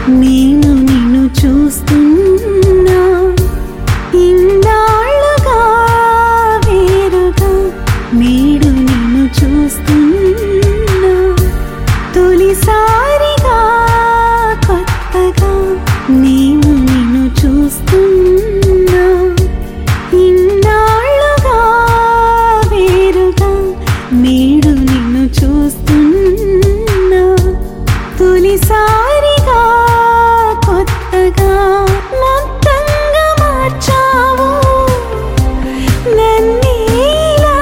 నేను నిన్ను చూస్తున్నా ఇన్నాళ్ళుగా వేరుగా నేడు నిన్ను చూస్తున్నా తొలిసారిగా కొత్తగా నేను నిన్ను చూస్తున్నా ఇన్నాళ్ళుగా వేరుగా నేడు నిన్ను చూస్తున్నా తొలిసారిగా కొత్తగా మొత్తంగా మార్చావు నన్నేలా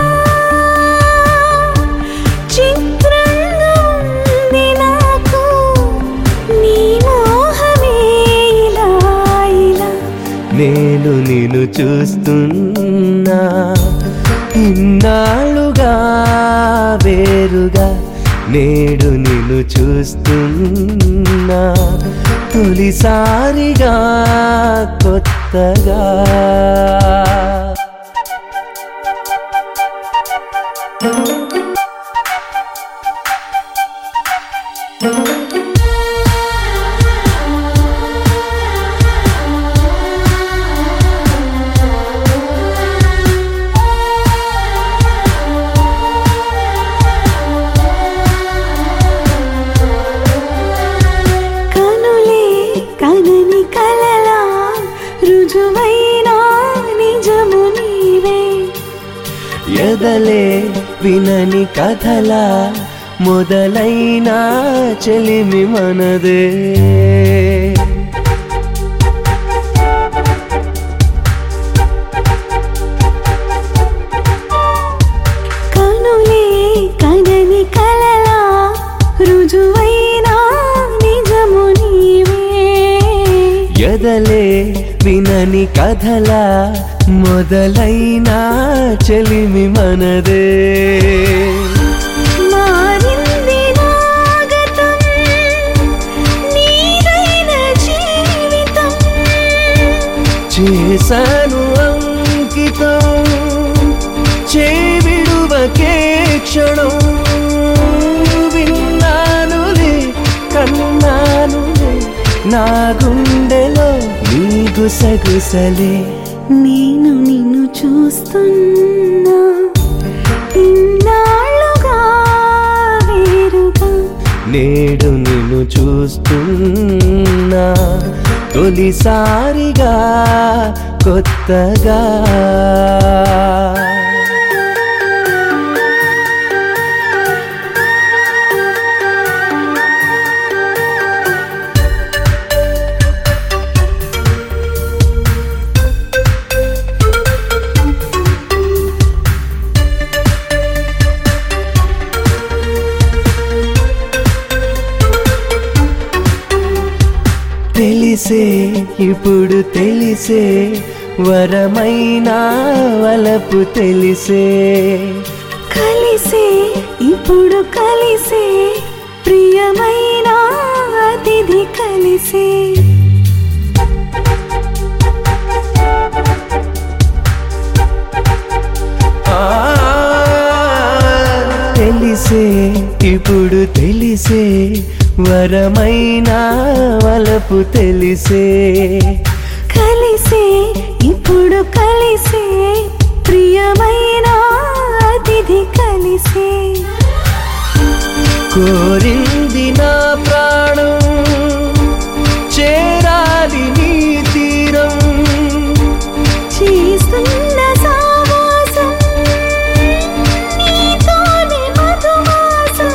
చిత్రంగా ఉంది నాకు నీ మోహమే ఇలా ఇలా నేను నిన్ను చూస్తున్నా ఇన్నాళ్ళుగా వేరుగా నేడు నిన్ను చూస్తున్నా తొలిసారిగా కొత్తగా కనులే కనని కలలా రుజువైన నిజము నీవే ఎదలే వినని కథలా మొదలైన చెలిమి మనదే కనులే కనని కలలా రుజువైన నిజము నీవే ఎదలే వినని కథలా మొదలైన చెలిమి మనదే మారింది నాగతం నీదైన జీవితం చేశాను అంకితం చేవిడువకే క్షణం విన్నానులే కన్నానులే నా గుండెలో నీ గుసగుసలే నేను నిన్ను చూస్తున్నా ఇన్నాళ్ళుగా వేరుగా నేడు నిన్ను చూస్తున్నా తొలిసారిగా కొత్తగా తెలిసే ఇప్పుడు తెలిసే వరమైన వలపు తెలిసే కలిసే ఇప్పుడు కలిసే ప్రియమైన అతిథి కలిసే ఆ, తెలిసే ఇప్పుడు తెలిసే వరమైన వలపు తెలిసే కలిసే ఇప్పుడు కలిసే ప్రియమైన అతిథి కలిసే కోరింది నా ప్రాణం చేరాలి నీ తీరం చేస్తున్న సావాసం నీతోనే మధుమాసం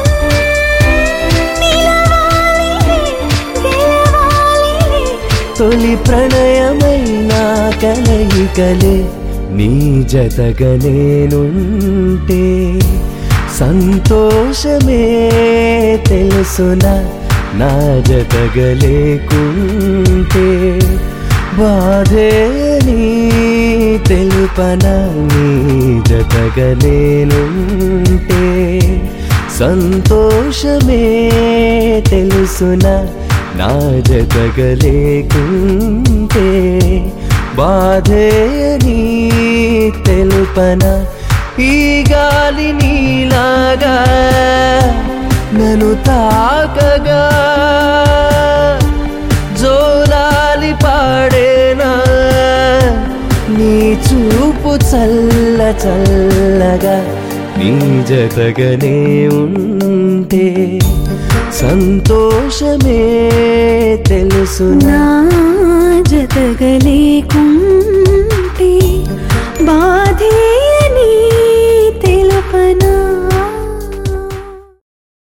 నిలవాలిలే, గెలవాలిలే. తొలి ప్రణయమైన కలయికలే నీ జతగా నేనుంటే సంతోషమే తెలుసునా నా జతగా లేకుంటే బాధే నీ తెలుపన నీ జతగా నేనుంటే సంతోషమే తెలుసునా నా జతగా లేకుంటే బాధే నీ తెలుపన ఈ గాలి నీలాగా నన్ను తాకగా చల్ల చల్లగా నీ జతగనే ఉంటే సంతోషమే తెలుసునా నా జతగలేకుంటే బా